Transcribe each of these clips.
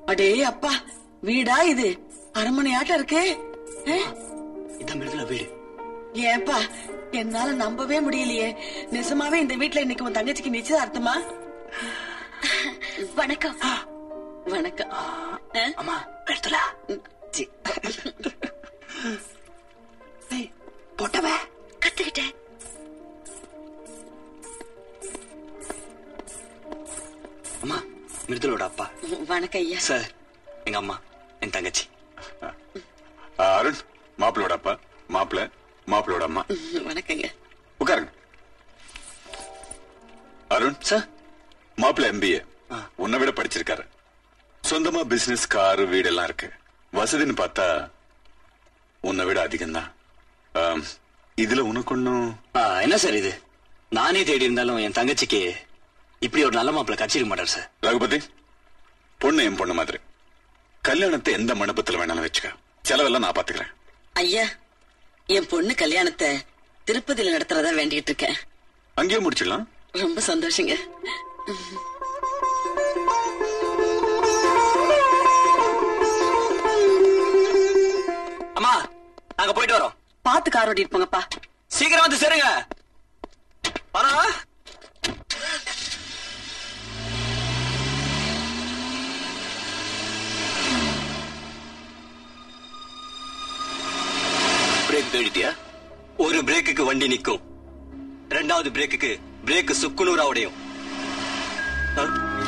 அடே அப்பா வீடா இது அரண்மனையாட்டம் இருக்கு ஆ? இதான் மிருதுல வீடு ஏன்பா என்னால நம்பவே முடியலையே நிஜமாவே இந்த வீட்ல இன்னைக்கு உன் தங்கச்சிக்கு நிச்சயதார்த்தமா வணக்கம் வணக்கம் ஆ? அம்மா மிருதுலா சி. போட்டவ கத்துக்கிட்டேன் அம்மா மிருதுலோட அப்பா வணக்கம் ஐயா சார் எங்க அம்மா என் தங்கச்சி ஆ, அருண் மாப்பிளோட அப்பா மாப்பிள மாப்பிளோட அம்மா வணக்கங்க உட்காருங்க அருண் சார் மாப்பிள எம்பிஏ ஆ. உன்னை விட படிச்சிருக்காரு சொந்தமா பிசினஸ் காரு வீடு எல்லாம் இருக்கு வசதின்னு பார்த்தா உன்னை விட அதிகம்தான் ஆம், இதுல உனக்கு ஒன்னும் ஆ, என்ன சார் இது நானே தேடி இருந்தாலும் என் தங்கச்சிக்கு இப்படி ஒரு நல்ல மாப்பிள்ள கச்சிருக்க மாட்டார் சார் ரகுபதி பொண்ணு என் பொண்ணு மாதிரி கல்யாணத்தை எந்த மண்டபத்துல வேணாலும் வச்சுக்க செலவெல்லாம் நான் பாத்துக்கிறேன் ஐயா என் பொண்ணு கல்யாணத்தை திருப்பதியில நடத்துறதா வேண்டிட்டு இருக்கேன் அங்கேயே முடிச்சிடலாம் ரொம்ப சந்தோஷங்க அம்மா நாங்க போயிட்டு வரோம் பாத்து கார் ஓட்டிட்டு போங்கப்பா சீக்கிரம் வந்து சேருங்க வரோம் பிரேக் தேடிட்டியா ஒரு பிரேக்குக்கு வண்டி நிக்கும் ரெண்டாவது பிரேக்குக்கு பிரேக் சுக்குநூறா உடையும் ஆ?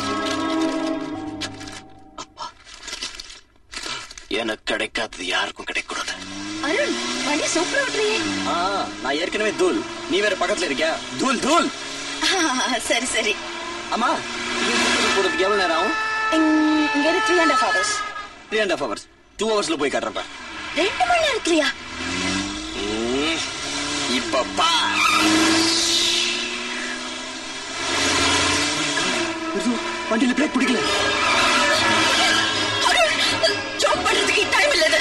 அப்பா. எனக்கு கிடைக்காதது யாருக்கும் கிடைக்கூடாது அருண் வண்டி சூப்பரா ஓட்டுறியே ஆ, நான் ஏற்கனவே தூள் நீ வேற பக்கத்துல இருக்கியா தூள் தூள் சரி சரி அம்மா இது சுற்றுலா போறதுக்கு எவ்வளவு நேரம் ஆகும் இங்க- இங்க இருந்து three and hours three and half hours two ஹவர்ஸ்ல போய் காட்டுறப்ப ரெண்டு மணி நேரம் இல்லையா இப்ப பா வண்டியில பிரேக் பிடிக்கல ஜாப் பண்றதுக்கு டைம் இல்ல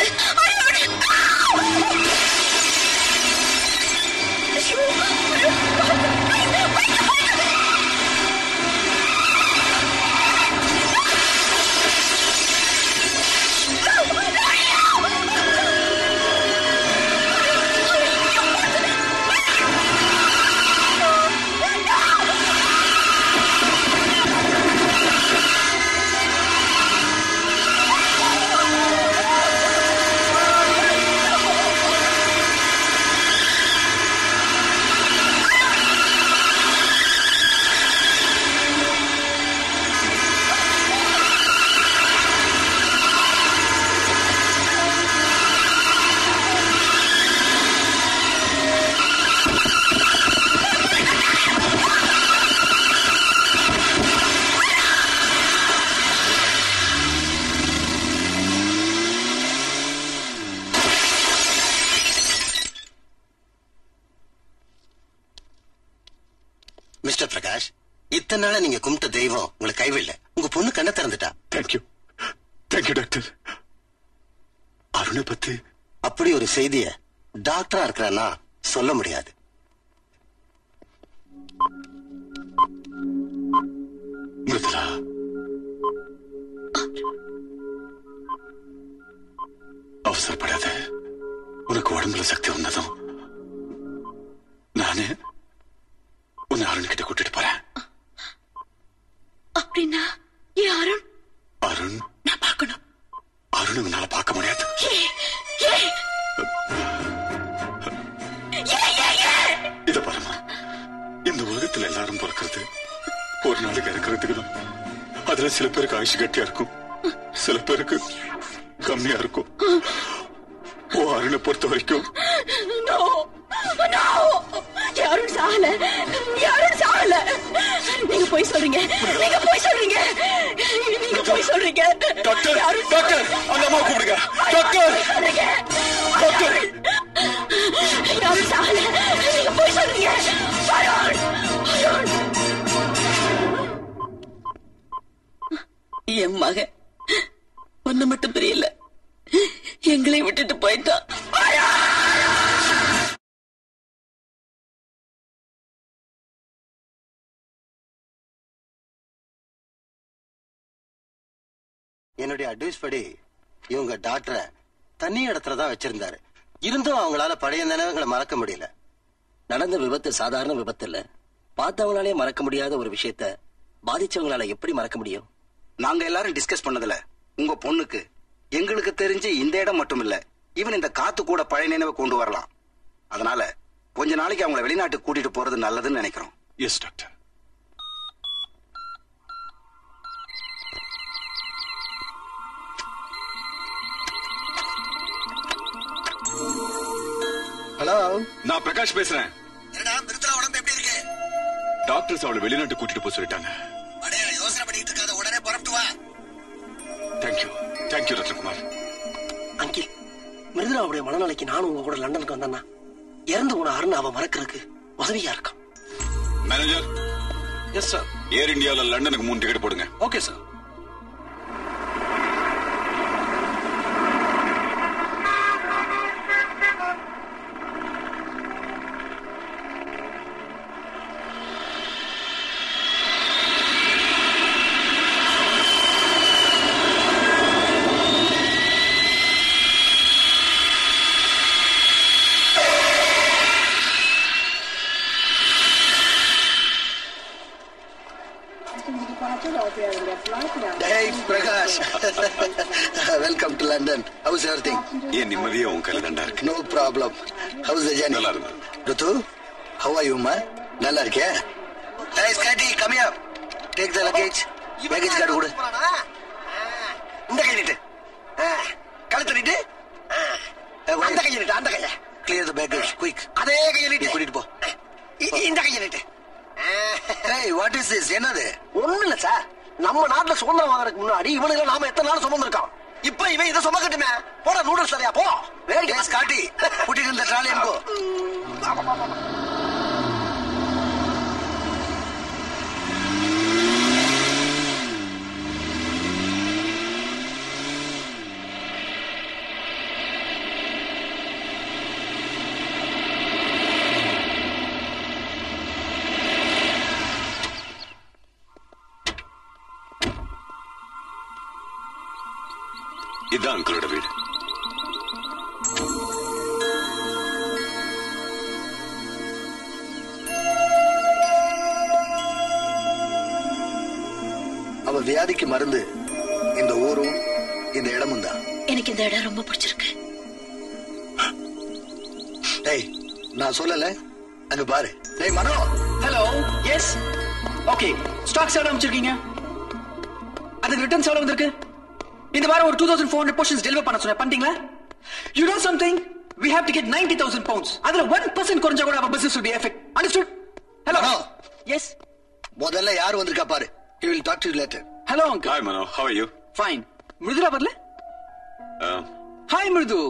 மிஸ்டர் பிரகாஷ் இத்தனை நாளா நீங்க கும்பிட்ட தெய்வம் உங்களை கைவிடல உங்க பொண்ணு கண்ணை திறந்துட்டா தேங்க்யூ தேங்க்யூ டாக்டர் அருணை பத்தி அப்படி ஒரு செய்திய டாக்டரா இருக்கிறானா சொல்ல முடியாது மிருதுலா அவசரப்படாத உனக்கு உடம்புல சக்தி வந்ததும் நானே உன்னை அருண் கிட்ட கூட்டிட்டு போறேன் அப்படின்னா ஏன் அருண் அருண் நான் பார்க்கணும் அருண் உன்னால பார்க்க முடியாது இத பாருமா இந்த உலகத்துல எல்லாரும் பிறக்கிறது ஒரு நாளைக்கு இறக்குறதுக்கு தான் அதுல சில பேருக்கு ஆயுஷ் கட்டியா இருக்கும் சில பேருக்கு கம்மியா இருக்கும் ஓ அருணை பொறுத்த வரைக்கும் நோ நோ யாரும் சாகல யாரும் சாகல நீங்க போய் சொல்றீங்க நீங்க போய் சொல்றீங்க நீங்க போய் சொல்றீங்க டாக்டர் யாரும் டாக்டர் அந்த அம்மா கூப்பிடுங்க டாக்டர் சொல்றீங்க டாக்டர் யாரும் சாகல நீங்க போய் சொல்றீங்க அருண் அருண் என் மகன் ஒண்ணு மட்டும் தெரியல எங்களை விட்டுட்டு போயிட்டான் என்னுடைய அட்வைஸ் படி இவங்க டாக்டரை தனி இடத்துல தான் வச்சிருந்தாரு இருந்தும் அவங்களால பழைய நினைவுகளை மறக்க முடியல நடந்த விபத்து சாதாரண விபத்து இல்ல பார்த்தவங்களாலே மறக்க முடியாத ஒரு விஷயத்த பாதிச்சவங்களால எப்படி மறக்க முடியும் நாங்க எல்லாரும் டிஸ்கஸ் பண்ணதுல உங்க பொண்ணுக்கு எங்களுக்கு தெரிஞ்சு இந்த இடம் மட்டும் இல்ல ஈவன் இந்த காத்து கூட பழைய நினைவை கொண்டு வரலாம் அதனால கொஞ்ச நாளைக்கு அவங்கள வெளிநாட்டுக்கு கூட்டிட்டு போறது நல்லதுன்னு நினைக்கிறோம் எஸ் டாக்டர் ஹலோ நான் பிரகாஷ் பேசுறேன் என்னடா மிருத்ரா உடம்பு எப்படி இருக்கு டாக்டர்ஸ் அவளை வெளிநாட்டு கூட்டிட்டு போக சொல்லிட்டாங்க அடே யோசனை பண்ணிட்டு இருக்காத உடனே புறப்பட்டு வா தேங்க்யூ தேங்க்யூ ரத்னகுமார் அங்கில் மிருதுராவுடைய மனநிலைக்கு நானும் உங்க கூட லண்டனுக்கு வந்தேன்னா இறந்து போன அருண் அவ மறக்கிறதுக்கு உதவியா இருக்கும் மேனேஜர் எஸ் சார் ஏர் இந்தியால லண்டனுக்கு மூணு டிக்கெட் போடுங்க ஓகே சார் டேய் Prakash welcome to London how's everything ஏன் நிம்மதியா உன் கையில தண்டா இருக்கு no problem how's the journey நல்லா இருந்தது. ருத்து ஹவ் ஆர் யூ மா நல்லா இருக்கியா டேய் ஸ்கட்டி come here take the luggage package card கொடு இந்த கை நீட்டு கழுத்து நீட்டு அந்த கையை நீட்டு அந்த கையை கிளியர் தி பேக்கேஜ் குயிக் அதே கையை நீ நீட்டு கூட்டிட்டு போ இ- இந்த கையை நீட்டு டேய் வாட் இஸ் திஸ் என்னது ஒண்ணும் இல்ல சார் நம்ம நாட்டுல சுதந்திரம் வாங்குறதுக்கு முன்னாடி இவனுங்க நாம எத்தனை நாள் சுமந்திருக்கோம் இப்ப இவன் இதை சுமக்கட்டுமே போட நூடுல்ஸ் தரையா போ டேய் ஸ்காட்டி கூட்டிட்டு இந்த ட்ராலி அனுப்போ இதுதான் அங்கிளோட வீடு அவ வியாதிக்கு மருந்து இந்த ஊரும் இந்த இடமும் தான் எனக்கு இந்த இடம் ரொம்ப பிடிச்சிருக்கு டேய் நான் சொல்லல அங்க பாரு டேய் Mano hello yes okay stocks எவ்வளவு அமைச்சிருக்கீங்க அதுக்கு ரிட்டர்ன்ஸ் எவ்வளவு வந்திருக்கு இந்த வாரம் ஒரு two thousand four hundred portions deliver பண்ண சொன்னேன் பண்ணிட்டீங்களா you know something we have to get ninety thousand pounds அதுல ஒன் பர்சன்ட் குறைஞ்சா கூட our business be affect understood hello Hello. Yes முதல்ல யார் வந்திருக்கா பாரு he will talk to you later hello uncle hi Mano how you fine Mridula வரல hi மிருது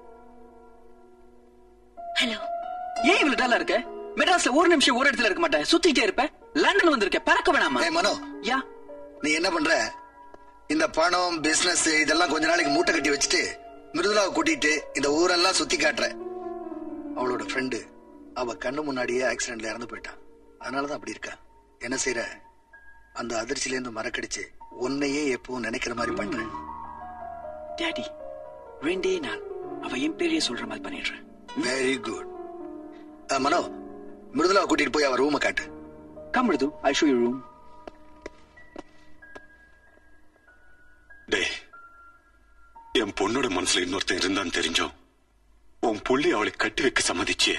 hello ஏன் இவ்வளவு டல்லா இருக்க மெட்ராஸ்ல ஒரு நிமிஷம் ஒரு இடத்துல இருக்க மாட்டேன் சுத்திட்டே இருப்ப லண்டன் வந்திருக்க பறக்க வேணாமா டேய் மனோ யா நீ என்ன பண்ற இந்த பணம் பிசினஸ் இதெல்லாம் கொஞ்ச நாளைக்கு மூட்டை கட்டி வச்சுட்டு மிருதுலாவை கூட்டிட்டு இந்த ஊரெல்லாம் சுத்தி காட்டுற அவளோட ஃப்ரெண்டு அவ கண்ணு முன்னாடியே ஆக்சிடென்ட்ல இறந்து போயிட்டான் அதனாலதான் அப்படி இருக்கா என்ன செய்யற அந்த அதிர்ச்சியில இருந்து மறக்கடிச்சு உன்னையே எப்பவும் நினைக்கிற மாதிரி பண்றேன் டாடி ரெண்டே நாள் அவ என் பேரையே சொல்ற மாதிரி பண்ணிடுறேன் வெரி குட் மனோ மிருதுலாவை கூட்டிட்டு போய் அவ ரூமை காட்டு கம் மிருது ஐ ஷோ யூ ரூம் டேய் என் பொண்ணோட மனசுல இன்னொருத்தன் இருந்தான்னு தெரிஞ்சோம் உன் புள்ளி அவளை கட்டி வைக்க சம்மதிச்சு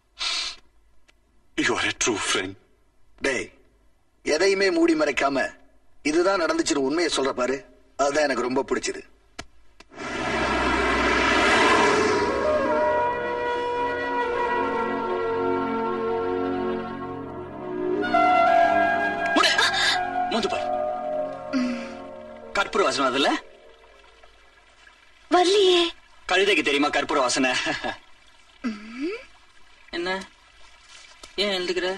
யூ ஆர் ட்ரூ ஃப்ரெண்ட் டேய் எதையுமே மூடி மறைக்காம இதுதான் நடந்துச்சுன்னு உண்மையை சொல்ற பாரு அதுதான் எனக்கு ரொம்ப பிடிச்சது மூந்து பாரு கற்பூர வாசனை அதுல வரலையே கழுதைக்கு தெரியுமா கற்பூர வாசனை என்ன ஏன் எழுதுகிற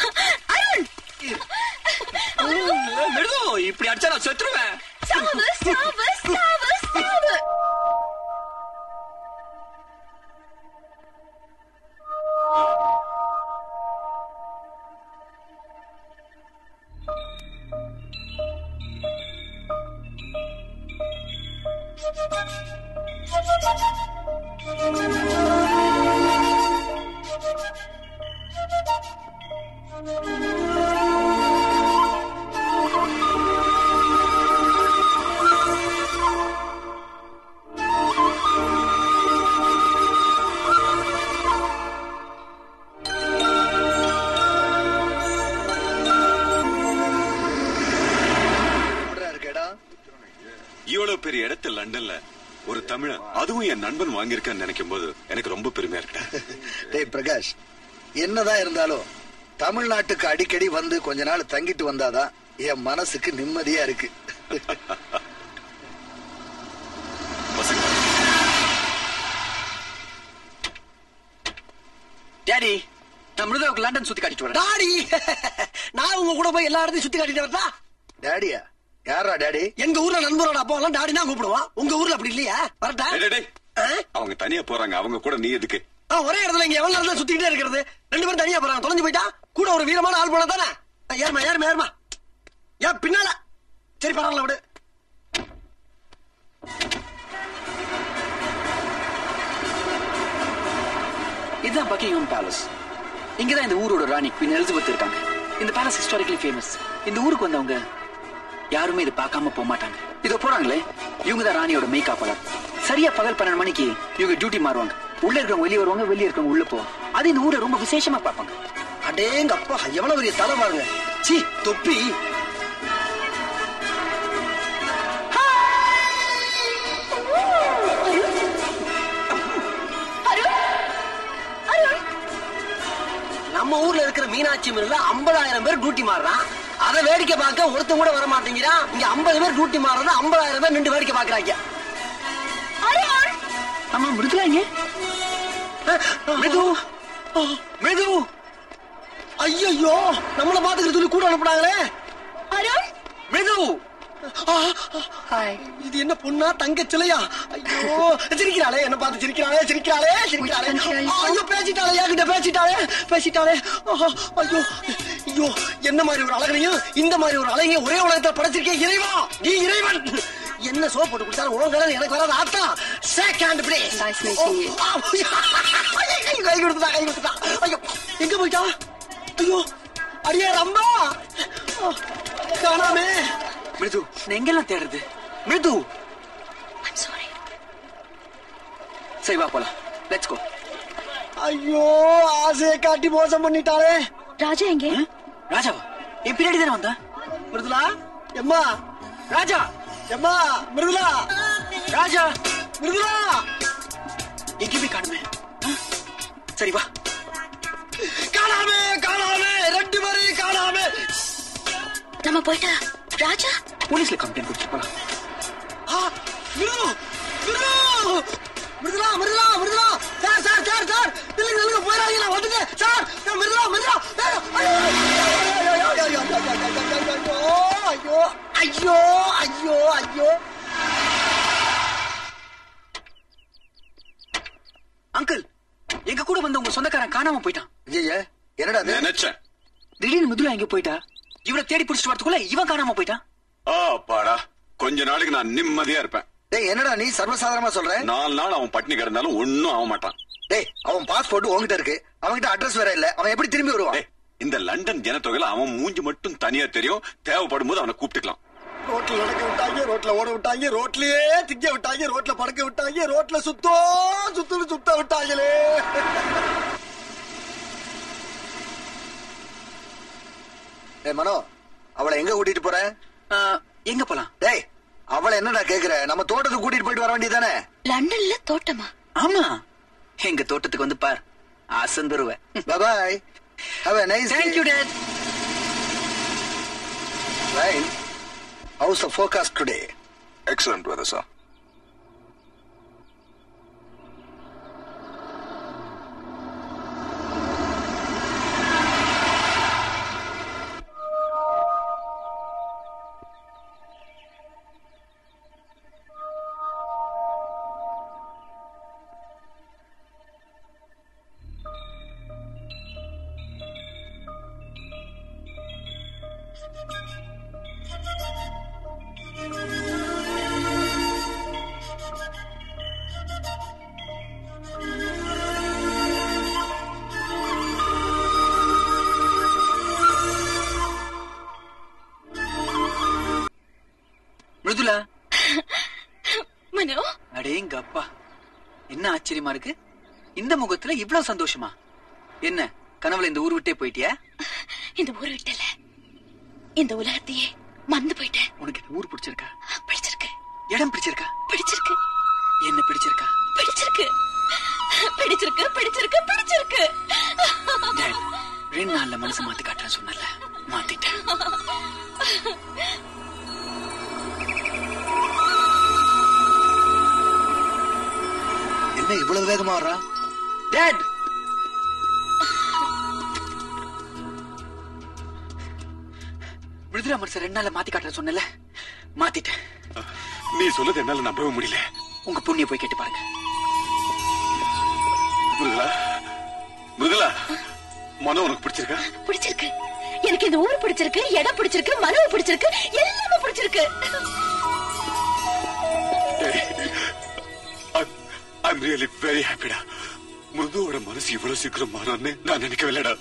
மிருது இப்படி அடிச்சா நான் செத்துருவேன் சாவு சாவு சாவு சாவு எப்படிடா இருக்கு இடம் இவ்வளவு பெரிய இடத்து லண்டன்ல ஒரு தமிழன் அதுவும் என் நண்பன் வாங்கியிருக்கான்னு நினைக்கும் போது எனக்கு ரொம்ப பெருமையா இருக்குடா டேய் பிரகாஷ் என்னதான் இருந்தாலும் தமிழ்நாட்டுக்கு அடிக்கடி வந்து கொஞ்ச நாள் தங்கிட்டு வந்தாதான் என் மனசுக்கு நிம்மதியா இருக்கு பசங்க டாடி நான் மிருதாவுக்கு லண்டன் சுத்தி காட்டிட்டு வரேன் டாடி நான் உங்க கூட போய் எல்லா இடத்தையும் சுத்தி காட்டிட்டு வரதா டேடியா யாரா டேடி எங்க ஊர்ல நண்பரோட அப்பா எல்லாம் டாடி தான் கூப்பிடுவான் உங்க ஊர்ல அப்படி இல்லையா வரட்டா டேய், டேய், டேய். அவங்க தனியா போறாங்க அவங்க கூட நீ எதுக்கு ஆ, ஒரே இடத்துல இங்க எவ்வளவு நேரம் சுத்திக்கிட்டே இருக்கிறது ரெண்டு பேரும் தனியா போறாங்க தொலைஞ்சு போயிட்டா கூட ஒரு வீரமான ஆள் போனா தானே ஆ, ஏறுமா ஏறுமா ஏறுமா ஏன் பின்னால சரி பரவாயில்ல விடு இதுதான் பக்கிங்ஹாம் பேலஸ் இங்கதான் இந்த ஊரோட ராணி குயின் எலிசபெத் இருக்காங்க இந்த பேலஸ் ஹிஸ்டாரிக்கலி ஃபேமஸ் இந்த ஊருக்கு வந்தவங்க யாருமே இதை பார்க்காம போக மாட்டாங்க இதோ போறாங்களே இவங்க தான் ராணியோட மேய்காப்பாளர் சரியா பகல் பன்னெண்டு மணிக்கு இவங்க டியூட்டி மாறுவாங்க உள்ள இருக்கிறவங்க வெளியே வருவாங்க வெளியே இருக்கிறவங்க உள்ள போவாங்க அது இந்த ஊரை ரொம்ப விசேஷமா பார்ப்பாங்க அடேங்க அப்பா எவ்வளவு பெரிய தலை பாருங்க சீ தொப்பி நம்ம ஊர்ல இருக்கிற மீனாட்சி மில்ல ஐம்பதாயிரம் பேர் டியூட்டி மாறுறான் அதை வேடிக்கை பார்க்க ஒருத்தன் கூட வர மாட்டேங்கிறான் இங்க ஐம்பது பேர் டியூட்டி மாறுறது ஐம்பதாயிரம் பேர் நின்று வேடிக்கை பாக்குறாங்க ஆமா மிருதுலாங்க மிருது மிருது ஐயோ நம்மள பாத்துக்கிற சொல்லி கூட அனுப்புனாங்களே மிருது இது என்ன பொண்ணா தங்க சிலையா ஐயோ சிரிக்கிறாளே என்ன பார்த்து சிரிக்கிறாளே சிரிக்கிறாளே சிரிக்கிறாளே ஐயோ பேசிட்டாளே என்கிட்ட பேசிட்டாளே பேசிட்டாளே ஆஹா, ஐயோ ஐயோ என்ன மாதிரி ஒரு அழகனையும் இந்த மாதிரி ஒரு அழகையும் ஒரே உலகத்துல படைச்சிருக்கேன் இறைவா நீ இறைவன் என்ன சோப் போட்டு குடிச்சாலும் உன் கலர் எனக்கு வராது ஆத்தா second place Nice meeting you. கை கொடுத்துட்டா கை கொடுத்துட்டா ஐயோ எங்க போயிட்டா ஐயோ அடியே ரம்பா ஆ, காணாமே மிருது நான் எங்கெல்லாம் தேடுறது மிருது சாரி சரி வா போலாம் லெட்ஸ் கோ ஐயோ ஆசையை காட்டி மோசம் பண்ணிட்டாளே ராஜா எங்கே ராஜாவா என் பின்னாடி தானே வந்தா மிருதுலா எம்மா ராஜா எம்மா மிருதுலா ராஜா மிருதுலா எங்கேயுமே காணுமே ஆ? சரி வா காணாமே காணாமே ரெண்டு பேரையும் காணாமே நம்ம போயிட்டா ராஜா போலீஸ்ல கம்ப்ளைண்ட் கொடுத்து போலாம் ஆ, Mridu Mridu Mridula Mridula Mridula sir sir sir sir நில்லுங்க நில்லுங்க போயிடாதீங்க நான் வந்துட்டேன் சார் நான் மிருதுலா மிருதுலா ஐயோ, ஐயோ, ஐயோ, ஐயோ, ஐயோ, ஐயோ, ஐயோ, ஐயோ, ஐயோ, ஐயோ. அங்கிள் எங்க கூட வந்த உங்க சொந்தக்காரன் காணாம போயிட்டான் ஐயா என்னடா இது நினைச்சேன் திடீர்னு மிதுலா எங்க போயிட்டா இவனை தேடி பிடிச்சிட்டு வரதுக்குள்ள இவன் காணாம போயிட்டான் ஆ பாடா கொஞ்ச நாளைக்கு நான் நிம்மதியா இருப்பேன் டேய் என்னடா நீ சர்வசாதாரணமா சொல்ற நாலு நாள் அவன் பட்டினி கிடந்தாலும் ஒன்னும் ஆக மாட்டான் டேய் அவன் பாஸ்போர்ட் உன்கிட்ட இருக்கு அவன்கிட்ட அட்ரஸ் வேற இல்ல அவன் எப்படி திரும்பி வருவான் டேய், இந்த லண்டன் ஜனத்தொகையில அவன் மூஞ்சி மட்டும் தனியா தெரியும் தேவைப்படும் போது அவனை கூப்பிட்டுக்கலாம் ரோட்ல நடக்க விட்டாங்க ரோட்ல ஓட விட்டாங்க ரோட்லயே திங்க விட்டாங்க ரோட்ல படுக்க விட்டாங்க ரோட்ல சுத்தோ சுத்துன்னு சுத்த விட்டாங்களே டேய் மனோ அவளை எங்க கூட்டிட்டு போற ஆ, எங்க போலாம் டேய் அவளை என்னடா கேக்குற நம்ம தோட்டத்துக்கு கூட்டிட்டு போயிட்டு வர வேண்டியதானே லண்டன்ல தோட்டமா ஆமா எங்க தோட்டத்துக்கு வந்து பார் அசந்துருவேன் bye have a nice thank you dad Ryan, how's the forecast today? Excellent weather, sir. Mridula Mano அடேங்க அப்பா என்ன ஆச்சரியமா இருக்கு இந்த முகத்துல இவ்வளவு சந்தோஷமா என்ன கனவுல இந்த ஊர் விட்டே போயிட்டியா இந்த ஊரை விட்டல இந்த உலகத்தையே மறந்து போயிட்டேன் உனக்கு இந்த ஊர் பிடிச்சிருக்கா பிடிச்சிருக்கு இடம் பிடிச்சிருக்கா பிடிச்சிருக்கு என்ன பிடிச்சிருக்கா பிடிச்சிருக்கு பிடிச்சிருக்கு பிடிச்சிருக்கு பிடிச்சிருக்கு டேட் ரெண்டு நாள்ல மனசு மாத்தி காட்டுறேன் சொன்னல மாத்திட்டேன் என்ன இவ்வளவு வேகமா வர்றா டேட் மிருதுலா மனசு ரெண்டு நாள்ல மாத்தி காட்டுறேன் சொன்னல மாத்திட்டேன் நீ சொன்னது என்னால நம்பவே முடியல உங்க புண்ணிய போய் கேட்டு பாருங்க மிருதுலா மிருதுலா மனம் உனக்கு பிடிச்சிருக்கா பிடிச்சிருக்கு எனக்கு இந்த ஊர் பிடிச்சிருக்கு இடம் பிடிச்சிருக்கு மனவு பிடிச்சிருக்கு எல்லாமே பிடிச்சிருக்கு ஐம் ரியலி வெரி ஹாப்பிடா மிருதுவோட மனசு இவ்வளவு சீக்கிரம் மாறும்னு நான் நினைக்கவில்லடா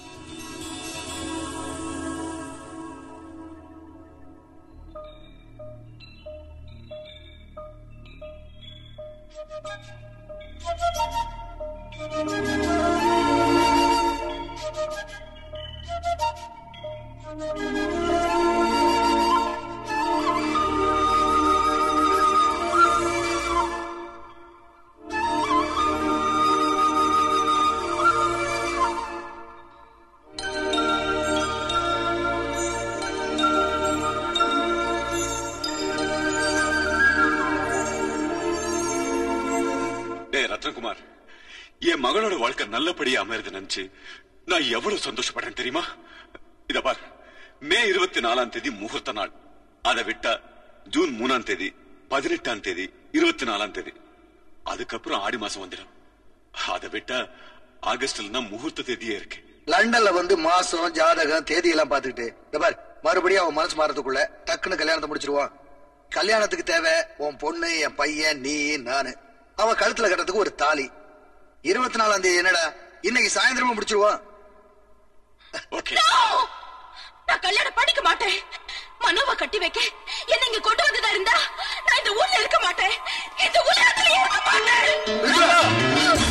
டேய் ரத்னகுமார் என் மகளோட வாழ்க்கை நல்லபடியா அமையறது நினைச்சு நான் எவ்வளவு சந்தோஷப்படுறேன் தெரியுமா இத பார் மே இருபத்தி நாலாம் தேதி முகூர்த்த நாள் அதை விட்டா ஜூன் மூணாம் தேதி பதினெட்டாம் தேதி இருபத்தி நாலாம் தேதி அதுக்கப்புறம் ஆடி மாசம் வந்துடும் அதை விட்டா ஆகஸ்ட்ல தான் முகூர்த்த தேதியே இருக்கு லண்டன்ல வந்து மாசம் ஜாதகம் தேதி எல்லாம் பாத்துக்கிட்டு இந்த பார் மறுபடியும் அவன் மனசு மாறதுக்குள்ள டக்குன்னு கல்யாணத்தை முடிச்சிருவான் கல்யாணத்துக்கு தேவை உன் பொண்ணு என் பையன் நீ நானு அவன் கழுத்துல கட்டுறதுக்கு ஒரு தாலி இருபத்தி நாலாம் தேதி என்னடா இன்னைக்கு சாயந்தரமா முடிச்சிருவான் ஓகே நான் கல்யாணம் பண்ணிக்க மாட்டேன் மனோவை கட்டி வைக்க என்ன இங்க கொண்டு வந்ததா இருந்தா நான் இந்த ஊர்ல இருக்க மாட்டேன் இந்த உலகத்துல இருக்க மாட்டேன்